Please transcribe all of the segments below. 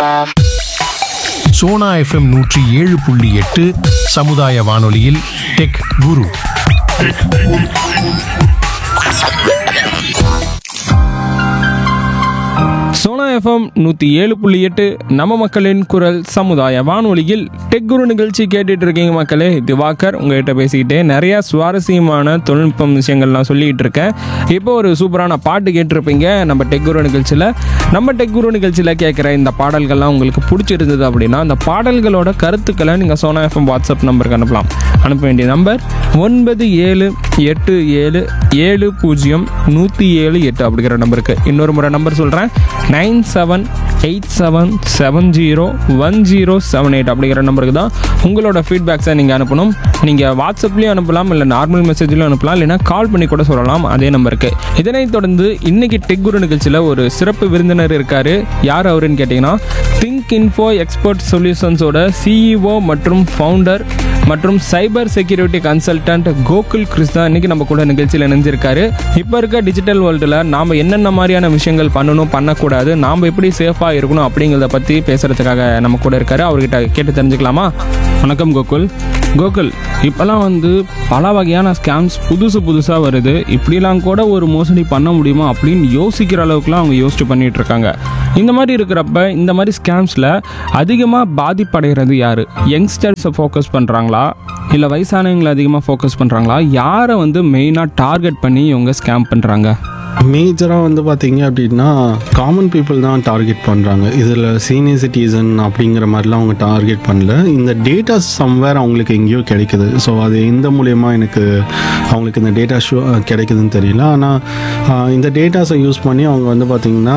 FM. Sona FM நூற்றி ஏழு புள்ளி எட்டு சமுதாய வானொலியில் டெக் குரு சோனா எஃப்எம் நூற்றி ஏழு புள்ளி எட்டு நம்ம மக்களின் குரல் சமுதாய வானொலியில் டெக் குரு நிகழ்ச்சி கேட்டுட்டு இருக்கீங்க மக்களே திவாகர் உங்ககிட்ட பேசிக்கிட்டே நிறைய சுவாரஸ்யமான தொழில்நுட்பம் விஷயங்கள்லாம் சொல்லிட்டு இருக்கேன் இப்போ ஒரு சூப்பரான பாட்டு கேட்டிருப்பீங்க நம்ம டெக் குரு நிகழ்ச்சியில் நம்ம டெக் குரு நிகழ்ச்சியில் கேட்குற இந்த பாடல்கள்லாம் உங்களுக்கு பிடிச்சிருந்தது அப்படின்னா அந்த பாடல்களோட கருத்துக்களை நீங்கள் சோனா எஃப்எம் வாட்ஸ்அப் நம்பருக்கு அனுப்பலாம் அனுப்ப வேண்டிய நம்பர் ஒன்பது ஏழு எட்டு ஏழு ஏழு பூஜ்ஜியம் நூற்றி ஏழு எட்டு அப்படிங்கிற நம்பருக்கு இன்னொரு முறை நம்பர் சொல்கிறேன் nine seven eight seven seven zero one zero seven eight அப்படிங்கிற நம்பருக்கு தான் உங்களோட ஃபீட்பேக்ஸை நீங்கள் அனுப்பணும் நீங்கள் வாட்ஸ்அப்லேயும் அனுப்பலாம் இல்லை நார்மல் மெசேஜ்லையும் அனுப்பலாம் இல்லைனா கால் பண்ணி கூட சொல்லலாம் அதே நம்பருக்கு இதனைத் தொடர்ந்து இன்னைக்கு டெக் குரு நிகழ்ச்சியில் ஒரு சிறப்பு விருந்தினர் இருக்காரு யார் அவருன்னு கேட்டிங்கன்னா திங்க் இன்ஃபோ எக்ஸ்பர்ட் சொல்யூஷன்ஸோட சிஇஓ மற்றும் ஃபவுண்டர் மற்றும் cyber security consultant Gokul Krishna இன்னைக்கு நம்ம கூட நிகழ்ச்சியில் இணைஞ்சிருக்காரு இப்போ இருக்க டிஜிட்டல் வேர்ல்டில் நாம் என்னென்ன மாதிரியான விஷயங்கள் பண்ணணும் பண்ணக்கூடாது நாம் எப்படி சேஃபாக இருக்கணும் அப்படிங்கிறத பற்றி பேசுகிறதுக்காக நம்ம கூட இருக்காரு அவர்கிட்ட கேட்டு தெரிஞ்சுக்கலாமா வணக்கம் கோகுல் கோகுல் இப்போல்லாம் வந்து பல வகையான ஸ்கேம்ஸ் புதுசு புதுசாக வருது இப்படிலாம் கூட ஒரு மோசடி பண்ண முடியுமா அப்படின்னு யோசிக்கிற அளவுக்குலாம் அவங்க யோசிச்சு பண்ணிட்டு இருக்காங்க இந்த மாதிரி இருக்கிறப்ப இந்த மாதிரி ஸ்கேம்ஸில் அதிகமாக பாதிப்படைகிறது யார் யங்ஸ்டர்ஸை ஃபோக்கஸ் பண்ணுறாங்களா இல்லை வயசானவங்களை அதிகமாக ஃபோக்கஸ் பண்ணுறாங்களா யாரை வந்து மெயினாக டார்கெட் பண்ணி இவங்க ஸ்கேம் பண்ணுறாங்க மேஜராக வந்து பார்த்தீங்க அப்படின்னா காமன் பீப்புள் தான் டார்கெட் பண்ணுறாங்க இதில் சீனியர் சிட்டிசன் அப்படிங்கிற மாதிரிலாம் அவங்க டார்கெட் பண்ணல இந்த டேட்டாஸ் சம்வேர் அவங்களுக்கு எங்கேயோ கிடைக்குது ஸோ அது எந்த மூலயமா எனக்கு அவங்களுக்கு இந்த டேட்டா ஷோ கிடைக்குதுன்னு தெரியல ஆனால் இந்த டேட்டாஸை யூஸ் பண்ணி அவங்க வந்து பார்த்திங்கன்னா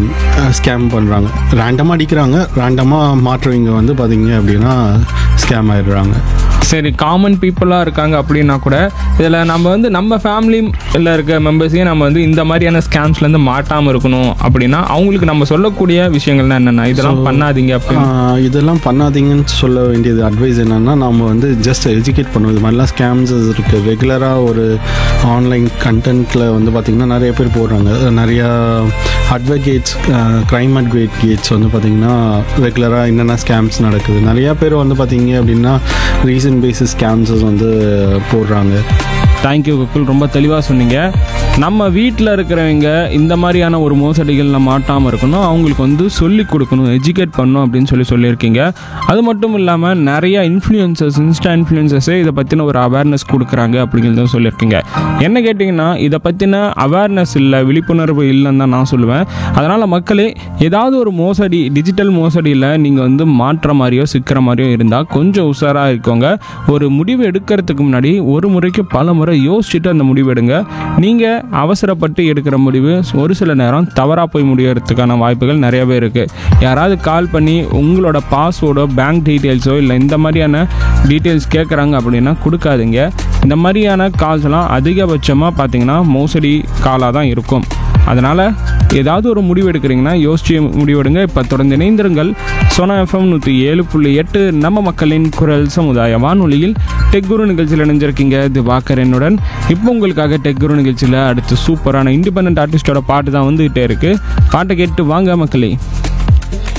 ஸ்கேம் பண்ணுறாங்க ரேண்டமாக அடிக்கிறாங்க ரேண்டமாக மாற்றுறவங்க வந்து பார்த்தீங்க அப்படின்னா ஸ்கேம் ஆயிடுறாங்க சரி காமன் பீப்புளாக இருக்காங்க அப்படின்னா கூட இதில் நம்ம வந்து நம்ம ஃபேமிலியில் இருக்க மெம்பர்ஸையும் நம்ம வந்து இந்த மாதிரியான ஸ்கேம்ஸ்லேருந்து மாட்டாமல் இருக்கணும் அப்படின்னா அவங்களுக்கு நம்ம சொல்லக்கூடிய விஷயங்கள்னா என்னென்ன இதெல்லாம் பண்ணாதீங்க அப்படின்னு ஆஹ் இதெல்லாம் பண்ணாதீங்கன்னு சொல்ல வேண்டியது அட்வைஸ் என்னன்னா நம்ம வந்து ஜஸ்ட் எஜுகேட் பண்ணுவோம் இது மாதிரிலாம் ஸ்கேம்ஸ் இருக்குது ரெகுலராக ஒரு ஆன்லைன் கண்டென்ட்டில் வந்து பார்த்திங்கன்னா நிறைய பேர் போடுறாங்க நிறையா அட்வொகேட்ஸ் க்ரைம் அட்வொகேட்ஸ் வந்து பார்த்திங்கன்னா ரெகுலராக என்னென்ன ஸ்கேம்ஸ் நடக்குது நிறையா பேர் வந்து பார்த்திங்க அப்படின்னா ரீசன் பேசிஸ் ஸ்கேம்ஸஸ் வந்து போடுறாங்க தேங்க்யூ குக்குல் ரொம்ப தெளிவாக சொன்னீங்க நம்ம வீட்டில் இருக்கிறவங்க இந்த மாதிரியான ஒரு மோசடிகளில் மாட்டாமல் இருக்கணும் அவங்களுக்கு வந்து சொல்லி கொடுக்கணும் எஜுகேட் பண்ணணும் அப்படின்னு சொல்லி சொல்லியிருக்கீங்க அது மட்டும் இல்லாமல் நிறைய இன்ஃப்ளூயன்சர்ஸ் இன்ஸ்டா இன்ஃப்ளூயன்சர்ஸே இதை பற்றின ஒரு அவேர்னஸ் கொடுக்குறாங்க அப்படிங்கிறத சொல்லியிருக்கீங்க என்ன கேட்டிங்கன்னா இதை பற்றின அவேர்னஸ் இல்லை விழிப்புணர்வு இல்லைன்னு தான் நான் சொல்லுவேன் அதனால் மக்களே ஏதாவது ஒரு மோசடி டிஜிட்டல் மோசடியில் நீங்கள் வந்து மாற்ற மாதிரியோ சிக்கிற மாதிரியோ இருந்தால் கொஞ்சம் உஷாராக இருக்கோங்க ஒரு முடிவு எடுக்கிறதுக்கு முன்னாடி ஒரு முறைக்கு பல முறை யோசிச்சுட்டு அந்த முடிவு எடுங்க நீங்கள் அவசரப்பட்டு எடுக்கிற முடிவு ஒரு சில நேரம் தவறாக போய் முடியறதுக்கான வாய்ப்புகள் நிறையவே இருக்குது யாராவது கால் பண்ணி உங்களோட பாஸ்வேர்டோ பேங்க் டீட்டெயில்ஸோ இல்லை இந்த மாதிரியான டீட்டெயில்ஸ் கேட்குறாங்க அப்படின்னா கொடுக்காதீங்க இந்த மாதிரியான கால்ஸ் எல்லாம் அதிகபட்சமாக பார்த்தீங்கன்னா மோசடி காலாக தான் இருக்கும் அதனால் ஏதாவது ஒரு முடிவு எடுக்கிறீங்கன்னா யோசிச்சு முடிவெடுங்க இப்போ தொடர்ந்து இணைந்திருங்கள் சோனா எஃப்எம் நூற்றி ஏழு புள்ளி எட்டு நம்ம மக்களின் குரல் சமுதாய வானொலியில் டெக் குரு நிகழ்ச்சியில் இணைஞ்சிருக்கீங்க திவாகர் என்னுடன் இப்போ உங்களுக்காக டெக் குரு நிகழ்ச்சியில் அடுத்து சூப்பரான இண்டிபெண்ட் ஆர்டிஸ்டோட பாட்டு தான் வந்துகிட்டே இருக்குது பாட்டை கேட்டு வாங்க மக்களே